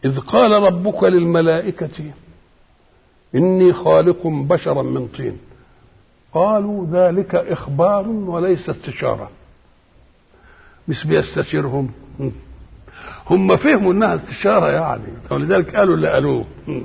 إذ قال ربك للملائكة إني خالق بشرا من طين قالوا ذلك إخبار وليس استشارة مش بيستشيرهم هم فهموا انها استشاره يعني ولذلك قالوا اللي قالوه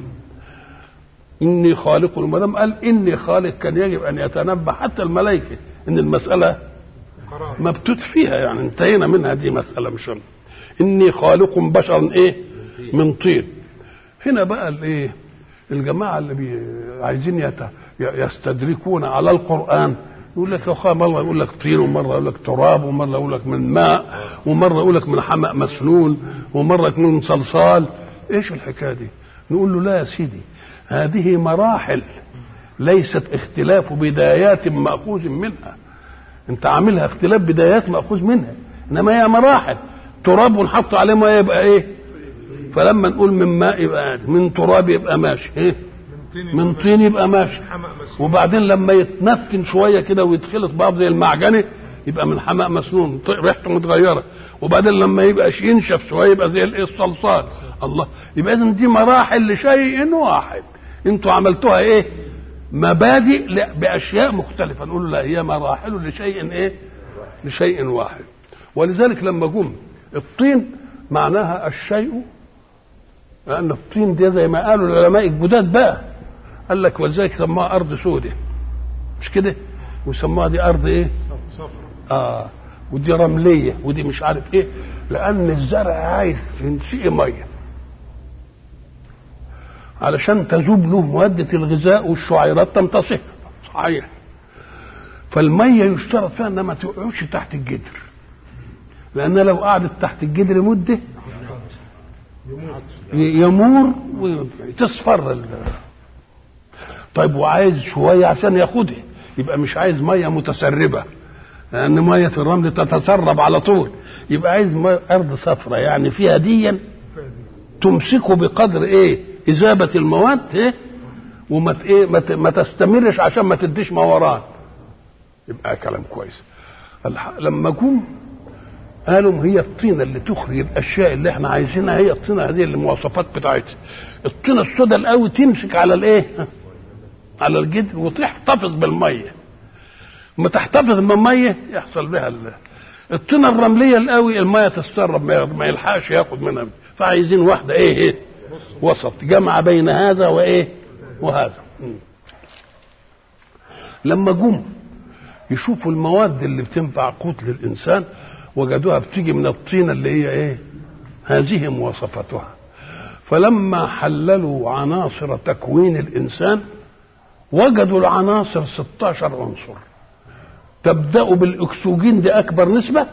اني خالق ما دام قال اني خالق كان يجب ان يتنبه حتى الملائكه ان المساله مبتوت فيها يعني انتهينا منها دي مساله مش أنا. اني خالق بشرا ايه من طين هنا بقى الايه الجماعه اللي بي عايزين يت... يستدركون على القران يقول لك يا اخويا مره يقول لك طين ومره يقول لك تراب ومره يقول لك من ماء ومره يقول لك من حمأ مسنون ومره يكون من صلصال ايش الحكايه دي؟ نقول له لا يا سيدي هذه مراحل ليست اختلاف بدايات مأخوذ منها انت عاملها اختلاف بدايات مأخوذ منها انما هي مراحل تراب ونحط عليه ميه يبقى ايه فلما نقول من ماء يبقى من تراب يبقى ماشي ايه من طين يبقى ماشي وبعدين لما يتنتن شويه كده ويتخلط بعض زي المعجنه يبقى من حماء مسنون ريحته متغيره وبعدين لما يبقى ينشف شويه يبقى زي الايه الصلصال الله يبقى اذا دي مراحل لشيء واحد انتوا عملتوها ايه مبادئ باشياء مختلفه نقول لا هي مراحل لشيء ايه لشيء واحد ولذلك لما جم الطين معناها الشيء لان الطين دي زي ما قالوا العلماء الجداد بقى قال لك ولذلك سموها ارض سودة مش كده وسموها دي ارض ايه اه ودي رمليه ودي مش عارف ايه لان الزرع عايز ينسقي ميه علشان تذوب له مادة الغذاء والشعيرات تمتصها صحيح فالمية يشترط فيها انها ما تقعدش تحت الجدر لان لو قعدت تحت الجدر مدة يمور وتصفر طيب وعايز شوية عشان ياخدها يبقى مش عايز مية متسربة لأن مية الرمل تتسرب على طول يبقى عايز أرض صفراء يعني فيها ديا تمسكه بقدر إيه إذابة المواد إيه وما إيه ما تستمرش عشان ما تديش موران يبقى كلام كويس لما جم قالوا هي الطينة اللي تخرج الأشياء اللي احنا عايزينها هي الطينة هذه المواصفات بتاعتها الطينة السوداء القوي تمسك على الإيه على الجدر وتحتفظ بالمية ما تحتفظ بالمية يحصل بها الطينة الرملية القوي المية تتسرب ما يلحقش ياخد منها فعايزين واحدة ايه, إيه وسط جمع بين هذا وايه وهذا لما جم يشوفوا المواد اللي بتنفع قوت للانسان وجدوها بتيجي من الطينة اللي هي ايه هذه مواصفاتها فلما حللوا عناصر تكوين الانسان وجدوا العناصر 16 عنصر تبدأ بالأكسجين دي أكبر نسبة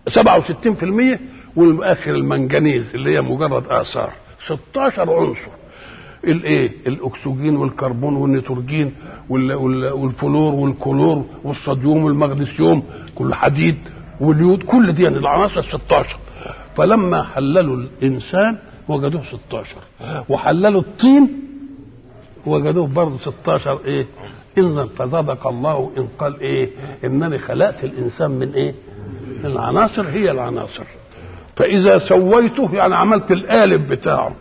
67% والآخر المنجنيز اللي هي مجرد آثار 16 عنصر الايه الاكسجين والكربون والنيتروجين والفلور والكلور والصوديوم والمغنيسيوم كل حديد واليود كل دي يعني العناصر 16 فلما حللوا الانسان وجدوه 16 وحللوا الطين وجدوه برضه 16 ايه اذا فصدق الله ان قال ايه انني خلقت الانسان من ايه العناصر هي العناصر فاذا سويته يعني عملت القالب بتاعه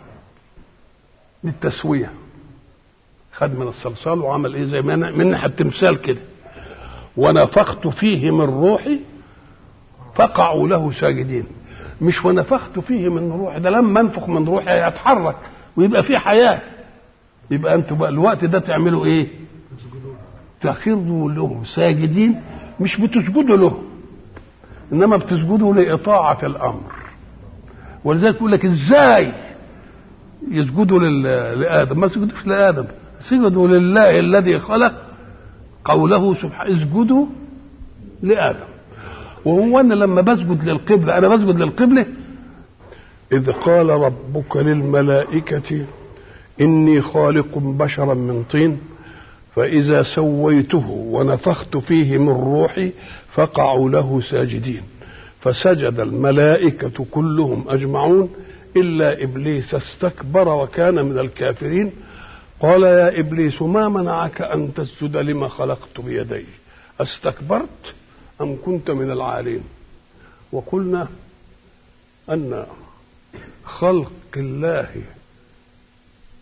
للتسويه خد من الصلصال وعمل ايه زي ما انا من ناحيه التمثال كده ونفخت فيه من روحي فقعوا له ساجدين مش ونفخت فيه من روحي ده لما انفخ من روحي يتحرك ويبقى فيه حياه يبقى انتوا بقى الوقت ده تعملوا ايه تخروا له ساجدين مش بتسجدوا له انما بتسجدوا لاطاعه الامر ولذلك يقول لك ازاي يسجدوا لادم ما سجدوش لادم سجدوا لله الذي خلق قوله سبحانه اسجدوا لادم وهو انا لما بسجد للقبله انا بسجد للقبله اذ قال ربك للملائكه اني خالق بشرا من طين فاذا سويته ونفخت فيه من روحي فقعوا له ساجدين فسجد الملائكه كلهم اجمعون الا ابليس استكبر وكان من الكافرين قال يا ابليس ما منعك ان تسجد لما خلقت بيدي استكبرت ام كنت من العالين وقلنا ان خلق الله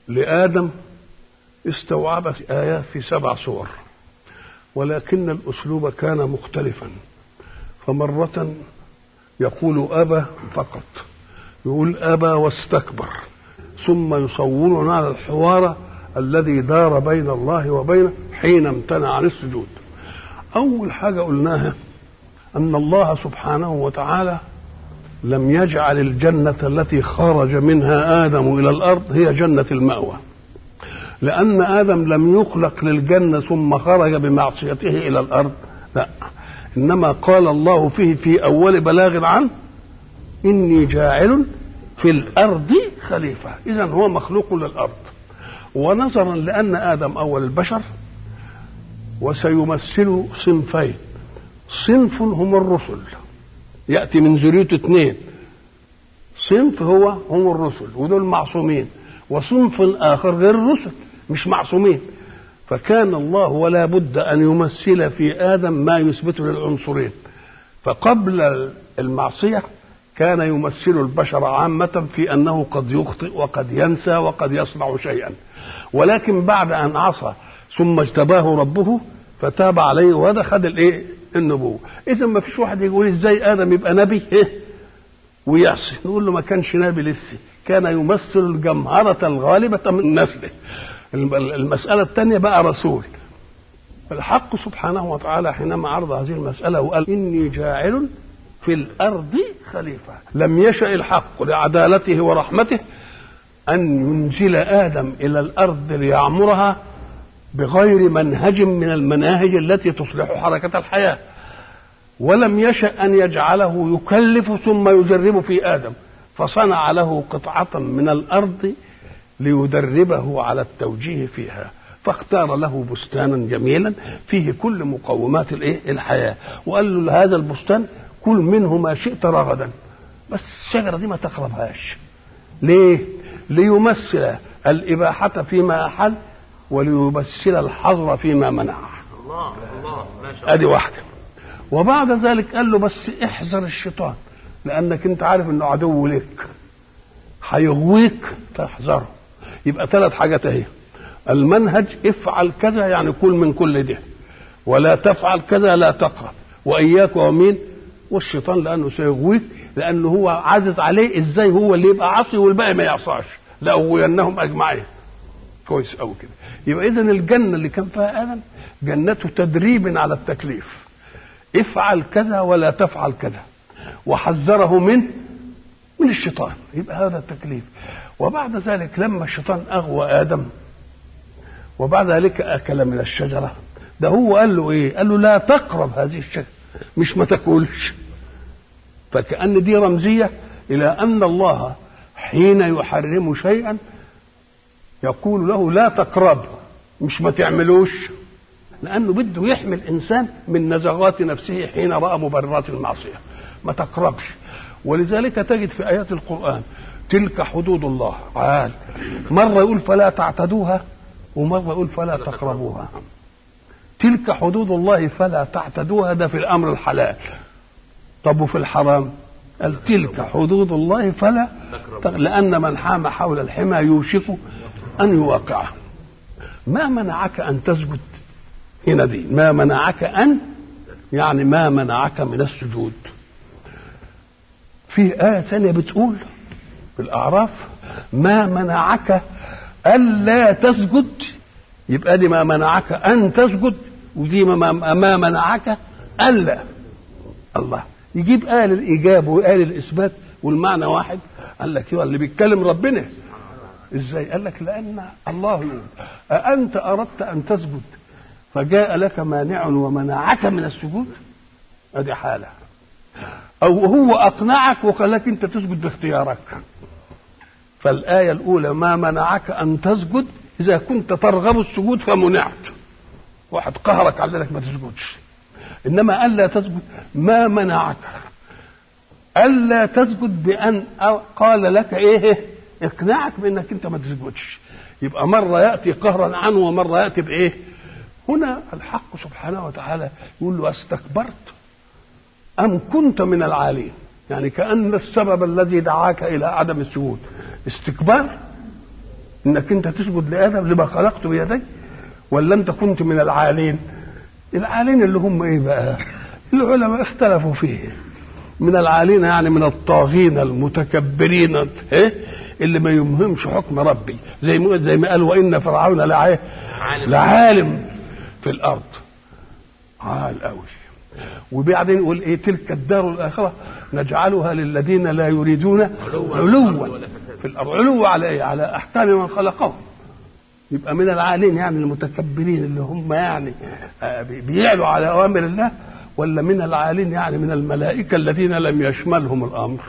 لآدم استوعبت آيات في سبع صور ولكن الأسلوب كان مختلفا فمرة يقول أبى فقط يقول أبى واستكبر ثم يصورنا على الحوار الذي دار بين الله وبينه حين امتنع عن السجود أول حاجة قلناها أن الله سبحانه وتعالى لم يجعل الجنة التي خرج منها آدم إلى الأرض هي جنة المأوى لأن آدم لم يخلق للجنة ثم خرج بمعصيته إلى الأرض لا إنما قال الله فيه في أول بلاغ عنه إني جاعل في الأرض خليفة إذا هو مخلوق للأرض ونظرا لأن آدم أول البشر وسيمثل صنفين صنف هم الرسل يأتي من ذريته اثنين صنف هو هم الرسل ودول معصومين وصنف آخر غير الرسل مش معصومين فكان الله ولا بد أن يمثل في آدم ما يثبته للعنصرين فقبل المعصية كان يمثل البشر عامة في أنه قد يخطئ وقد ينسى وقد يصنع شيئا ولكن بعد أن عصى ثم اجتباه ربه فتاب عليه وهذا خد الايه النبوه اذا ما فيش واحد يقول ازاي ادم يبقى نبي إيه؟ ويعصي نقول له ما كانش نبي لسه كان يمثل الجمهرة الغالبة من نسله المسألة الثانية بقى رسول الحق سبحانه وتعالى حينما عرض هذه المسألة وقال إني جاعل في الأرض خليفة لم يشأ الحق لعدالته ورحمته أن ينزل آدم إلى الأرض ليعمرها بغير منهج من المناهج التي تصلح حركة الحياة ولم يشأ أن يجعله يكلف ثم يجرب في آدم فصنع له قطعة من الأرض ليدربه على التوجيه فيها فاختار له بستانا جميلا فيه كل مقومات الايه الحياه وقال له هذا البستان كل منه ما شئت رغدا بس الشجره دي ما تقربهاش ليه ليمثل الاباحه فيما احل وليمثل الحظر فيما منع الله الله ما شاء الله ادي واحده وبعد ذلك قال له بس احذر الشيطان لانك انت عارف انه عدو لك هيغويك فاحذره يبقى ثلاث حاجات اهي المنهج افعل كذا يعني كل من كل ده ولا تفعل كذا لا تقرب واياك ومين والشيطان لانه سيغويك لانه هو عاجز عليه ازاي هو اللي يبقى عصي والباقي ما يعصاش لاغوينهم اجمعين كويس قوي كده يبقى اذا الجنه اللي كان فيها ادم جنه تدريب على التكليف افعل كذا ولا تفعل كذا وحذره من من الشيطان يبقى هذا التكليف وبعد ذلك لما الشيطان اغوى ادم وبعد ذلك اكل من الشجره ده هو قال له ايه قال له لا تقرب هذه الشجره مش ما تاكلش فكأن دي رمزية إلى أن الله حين يحرم شيئا يقول له لا تقرب مش ما تعملوش لأنه بده يحمي الإنسان من نزغات نفسه حين رأى مبررات المعصية ما تقربش ولذلك تجد في آيات القرآن تلك حدود الله عال مرة يقول فلا تعتدوها ومرة يقول فلا تقربوها تلك حدود الله فلا تعتدوها ده في الأمر الحلال طب وفي الحرام قال تلك حدود الله فلا لأن من حام حول الحمى يوشك أن يوقعه ما منعك أن تسجد هنا دي ما منعك أن يعني ما منعك من السجود في آية ثانية بتقول في الأعراف ما منعك ألا تسجد يبقى دي ما منعك أن تسجد ودي ما, ما منعك ألا الله يجيب آية للإيجاب وآية للإثبات والمعنى واحد قال لك هو اللي بيتكلم ربنا ازاي قال لك لأن الله يقول أأنت أردت أن تسجد فجاء لك مانع ومنعك من السجود ادي حالة أو هو أقنعك وقال لك أنت تسجد باختيارك فالآية الأولى ما منعك أن تسجد إذا كنت ترغب السجود فمنعت واحد قهرك على ذلك ما تسجدش انما الا تسجد ما منعك الا تسجد بان قال لك ايه اقنعك بانك انت ما تسجدش يبقى مره ياتي قهرا عنه ومره ياتي بايه هنا الحق سبحانه وتعالى يقول له استكبرت ام كنت من العالين يعني كان السبب الذي دعاك الى عدم السجود استكبار انك انت تسجد لادم لما خلقت بيدي ولا انت كنت من العالين العالين اللي هم ايه بقى العلماء اختلفوا فيه من العالين يعني من الطاغين المتكبرين إيه؟ اللي ما يمهمش حكم ربي زي ما زي ما قال وان فرعون لعالم, لعالم في الارض عال قوي وبعدين يقول ايه تلك الدار الاخره نجعلها للذين لا يريدون علوا في الارض علو على ايه على احكام من خلقهم يبقى من العالين يعني المتكبرين اللي هم يعني بيعلوا على اوامر الله ولا من العالين يعني من الملائكه الذين لم يشملهم الامر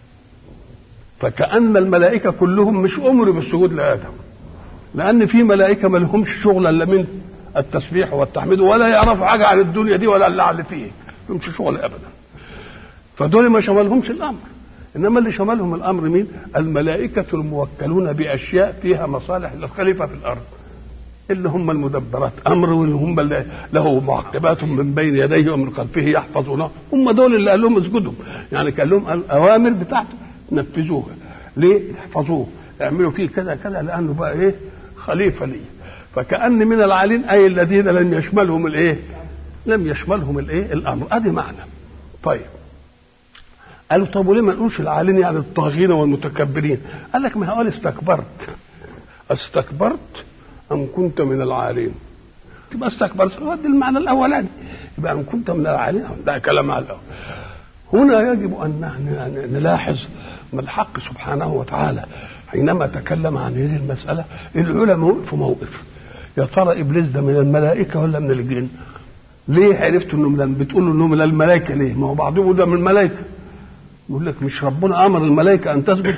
فكأن الملائكة كلهم مش أمروا بالسجود لآدم لأن في ملائكة ما لهمش شغل إلا من التسبيح والتحميد ولا يعرفوا حاجة عن الدنيا دي ولا اللي فيه لهمش شغل أبدا فدول ما شملهمش الأمر إنما اللي شملهم الأمر مين الملائكة الموكلون بأشياء فيها مصالح للخليفة في الأرض اللي هم المدبرات امر واللي هم اللي له معقبات من بين يديه ومن خلفه يحفظونه هم دول اللي قال لهم اسجدوا يعني قال لهم الاوامر بتاعته نفذوها ليه احفظوه اعملوا فيه كذا كذا لانه بقى ايه خليفه لي فكأن من العالين اي الذين لم يشملهم الايه لم يشملهم الايه الامر ادي معنى طيب قالوا طب وليه ما نقولش العالين يعني الطاغين والمتكبرين قال لك ما هو استكبرت استكبرت ام كنت من العالين تبقى استكبرت هو المعنى الاولاني يبقى ام كنت من العالين ده كلام على الاول هنا يجب ان نلاحظ ما الحق سبحانه وتعالى حينما تكلم عن هذه المساله العلماء وقفوا موقف يا ترى ابليس ده من الملائكه ولا من الجن؟ ليه عرفتوا انه من بتقولوا انه من الملائكه ليه؟ ما هو بعضهم ده من الملائكه يقول لك مش ربنا امر الملائكه ان تسجد؟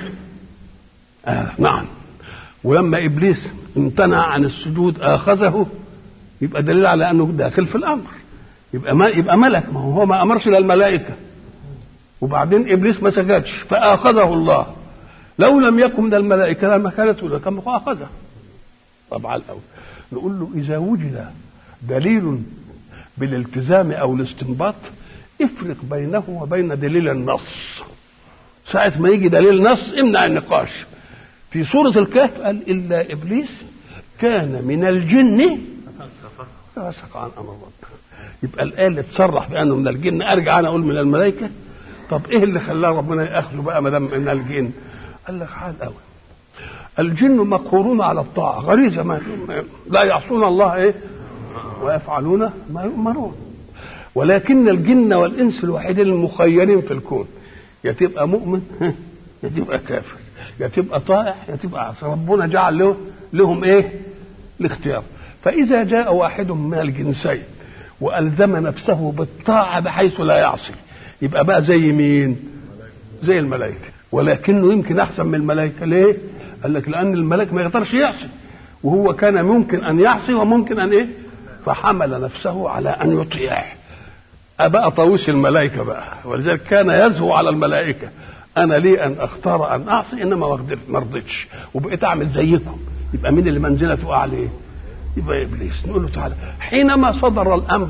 آه نعم ولما ابليس امتنع عن السجود اخذه يبقى دليل على انه داخل في الامر يبقى ما يبقى ملك ما هو ما امرش للملائكه وبعدين ابليس ما سجدش فاخذه الله لو لم يكن من الملائكه لما كانت له كان اخذه طبعا الاول نقول له اذا وجد دليل بالالتزام او الاستنباط افرق بينه وبين دليل النص ساعة ما يجي دليل نص امنع النقاش في سورة الكهف قال إلا إبليس كان من الجن ففسق عن أمر ربه يبقى الآية اللي تصرح بأنه من الجن أرجع أنا أقول من الملائكة طب إيه اللي خلاه ربنا يأخذه بقى ما دام من الجن قال لك حال قوي الجن مقهورون على الطاعة غريزة ما لا يعصون الله إيه ويفعلون ما يؤمرون ولكن الجن والإنس الوحيدين المخيرين في الكون يا تبقى مؤمن يا تبقى كافر يا تبقى طائع يا تبقى عاصي ربنا جعل له لهم ايه الاختيار فاذا جاء واحد من الجنسين والزم نفسه بالطاعه بحيث لا يعصي يبقى بقى زي مين زي الملائكه ولكنه يمكن احسن من الملائكه ليه قال لك لان الملك ما يقدرش يعصي وهو كان ممكن ان يعصي وممكن ان ايه فحمل نفسه على ان يطيع أبقى طاووس الملائكة بقى ولذلك كان يزهو على الملائكة أنا لي أن أختار أن أعصي إنما ما رضيتش وبقيت أعمل زيكم يبقى مين اللي منزلته أعلى يبقى إبليس نقول له تعالى حينما صدر الأمر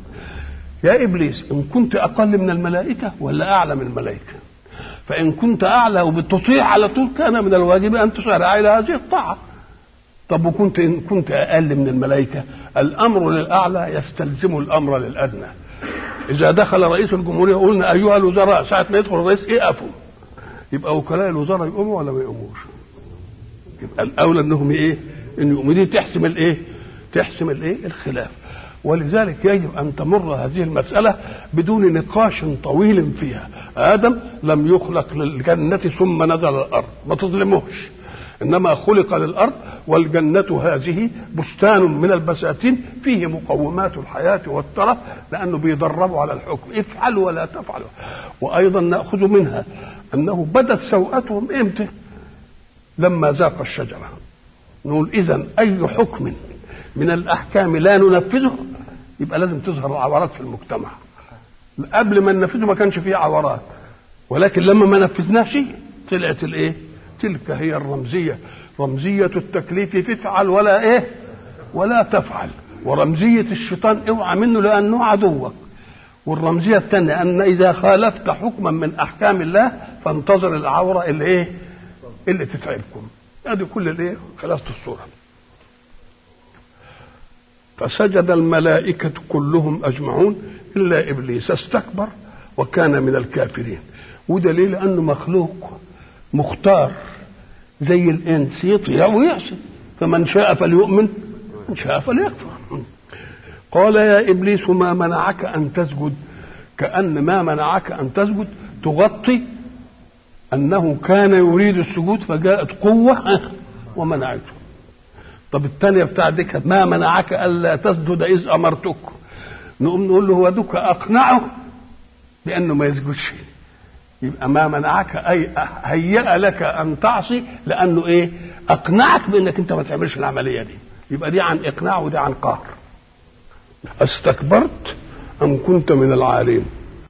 يا إبليس إن كنت أقل من الملائكة ولا أعلى من الملائكة فإن كنت أعلى وبتطيع على طول كان من الواجب أن تسارع إلى هذه الطاعة طب وكنت إن كنت أقل من الملائكة الأمر للأعلى يستلزم الأمر للأدنى إذا دخل رئيس الجمهورية قلنا أيها الوزراء ساعة ما يدخل الرئيس اقفوا يبقى وكلاء الوزراء يقوموا ولا ما يقوموش؟ يبقى الأولى إنهم إيه؟ إن يقوموا دي تحسم الإيه؟ تحسم الإيه؟ الخلاف ولذلك يجب أن تمر هذه المسألة بدون نقاش طويل فيها آدم لم يخلق للجنة ثم نزل الأرض ما تظلموش انما خلق للارض والجنه هذه بستان من البساتين فيه مقومات الحياه والترف لانه بيدربوا على الحكم افعلوا ولا تفعلوا وايضا ناخذ منها انه بدت سوءتهم امتى لما ذاق الشجره نقول اذا اي حكم من الاحكام لا ننفذه يبقى لازم تظهر العورات في المجتمع قبل ما ننفذه ما كانش فيه عورات ولكن لما ما نفذناش طلعت الايه تلك هي الرمزية رمزية التكليف تفعل ولا ايه ولا تفعل ورمزية الشيطان اوعى منه لأنه عدوك والرمزية الثانية أن إذا خالفت حكما من أحكام الله فانتظر العورة اللي ايه اللي تتعبكم ادي كل الايه خلاصه الصوره فسجد الملائكة كلهم أجمعون إلا إبليس استكبر وكان من الكافرين وده ليه لأنه مخلوق مختار زي الإنس يطيع ويعصي فمن شاء فليؤمن من شاء فليكفر قال يا إبليس ما منعك أن تسجد كأن ما منعك أن تسجد تغطي أنه كان يريد السجود فجاءت قوة ومنعته طب الثانية بتاع ديك ما منعك ألا تسجد إذ أمرتك نقوم نقول له هو دوك أقنعه بأنه ما يسجدش يبقى ما منعك أي هيأ لك أن تعصي لأنه إيه أقنعك بأنك أنت ما تعملش العملية دي يبقى دي عن إقناع ودي عن قهر استكبرت أم كنت من العالين